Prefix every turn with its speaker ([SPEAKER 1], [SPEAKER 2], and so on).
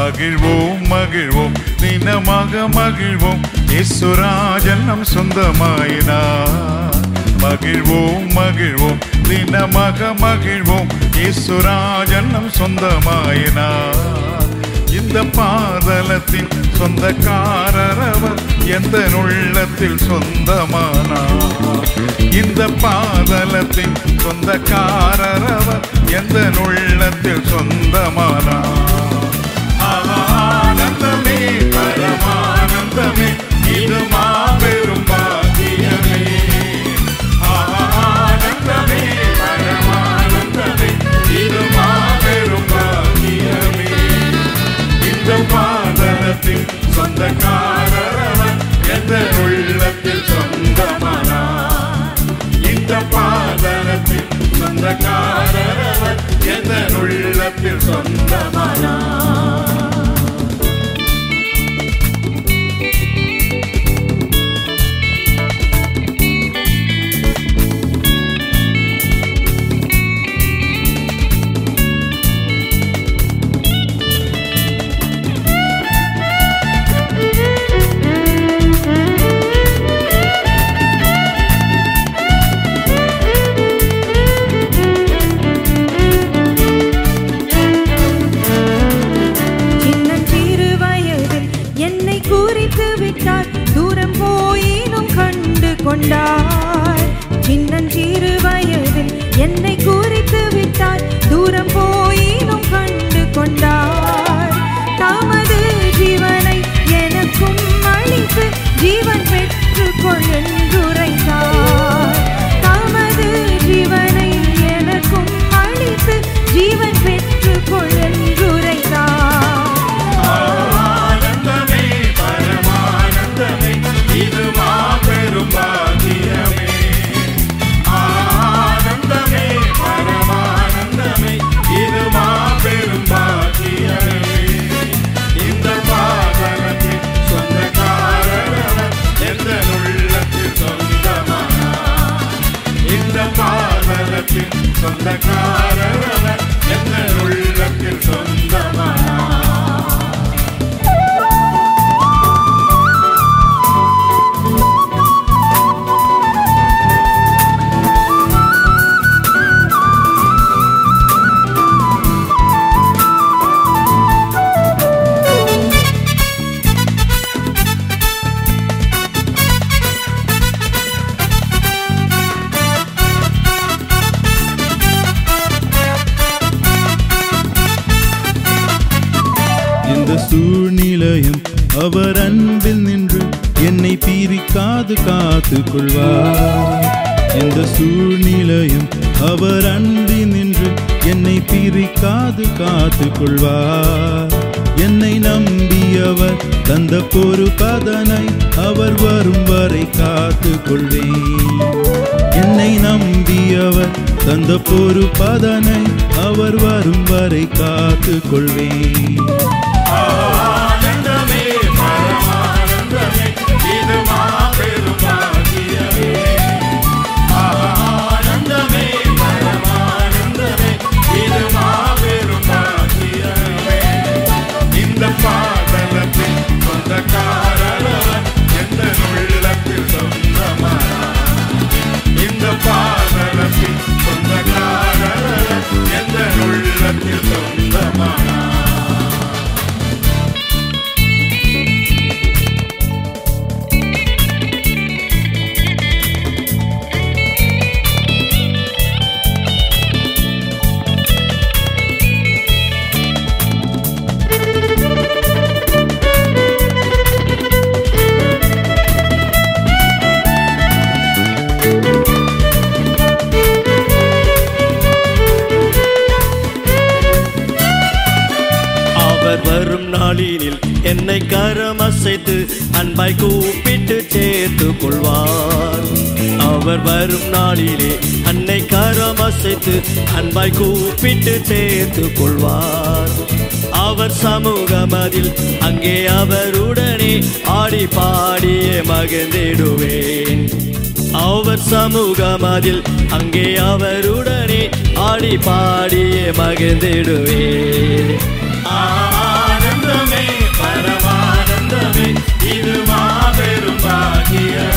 [SPEAKER 1] மகிழ்வோம் மகிழ்வோம் தினமாக மகிழ்வோம் இசுராஜன் நம் சொந்தமாயினார் மகிழ்வோம் மகிழ்வோம் தினமாக மகிழ்வோம் இசுராஜன் நம் சொந்தமாயினார் இந்த பாதலத்தின் சொந்தக்காரர் அவர் எந்த உள்ளத்தில் சொந்தமானார் இந்த பாதலத்தின் சொந்தக்காரர் அவர் எந்த உள்ளத்தில் சொந்தமானார் ஆனந்தமே பரமானந்தமே இது மாபெரும் பாக்கியமே ஆனந்தமே பரமானந்தமே இது மாபெரும் பாக்கியமே இந்த பாதலத்தில் சொந்தக்காரர் எந்த உள்ளத்தில் சொந்தமானார் இந்த பாதலத்தில் சொந்தக்காரர் எந்த உள்ளத்தில் சொந்தமானார்
[SPEAKER 2] சின்னஞ்சிறு வயதில் என்னை குறித்து விட்டார் தூரம் போயினும் கண்டு கொண்டார் சின்னஞ்சிறு வயதில் என்னை குறித்து விட்டார் தூரம் போயினும் கண்டு கொண்டார் தமது ஜீவனை எனக்கும் அளித்து ஜீவன் பெற்றுக்கொள் என்றுரைத்தார் தமது ஜீவனை எனக்கும் அளித்து ஜீவன் பெற்றுக்கொள் என்றுரைத்தார்
[SPEAKER 1] ஆனந்தமே பரமானந்தமே இது மாபெரும் பாக்கியமே ஆனந்தமே பரமானந்தமே இது மாபெரும் பாக்கியமே இந்த பாதலத்தில் சொந்தக்காரர் எந்த உள்ளத்தில் சொந்தமானார் இந்த பாதலத்தில் சொந்தக்காரர் எந்த உள்ளத்தில் சொந்தமானார்
[SPEAKER 3] இந்த சூழ்நிலையும் அவர் அன்பில் நின்று என்னை பிரிக்காது காத்து கொள்வார் இந்த சூழ்நிலையும் அவர் அன்பில் நின்று என்னை பிரிக்காது காத்து கொள்வார் என்னை நம்பியவர் தந்த பொறுப்பதனை அவர் வரும் வரை காத்து கொள்வேன் என்னை நம்பியவர் தந்த பொறுப்பதனை அவர் வரும் வரை காத்து கொள்வேன்
[SPEAKER 1] ஆனந்தமே பரமானந்தமே இது மாபெரும் பாக்கியமே ஆனந்தமே பரமானந்தமே இது மாபெரும் பாக்கியமே இந்த பாதலத்தில் சொந்தக்காரர் எந்த உள்ளத்தில் சொந்தமானார் இந்த பாதலத்தில் சொந்தக்காரர் எந்த உள்ளத்தில் சொந்தமானார்
[SPEAKER 4] அவர் வரும் நாளினில் என்னை கரம் அசைத்து அன்பாய் கூப்பிட்டு சேர்த்து கொள்வார் அவர் வரும் நாளிலே அன்னை கரம் அசைத்து அன்பாய் கூப்பிட்டு சேர்த்து கொள்வார் அவர் சமூகமதில் அங்கே அவருடனே ஆடி பாடியே மகிழ்ந்திடுவேன் அவர் சமூகமதில் அங்கே அவருடனே ஆடி பாடியே மகிழ்ந்திடுவேன்
[SPEAKER 1] ஆனந்தமே பாக்கியமே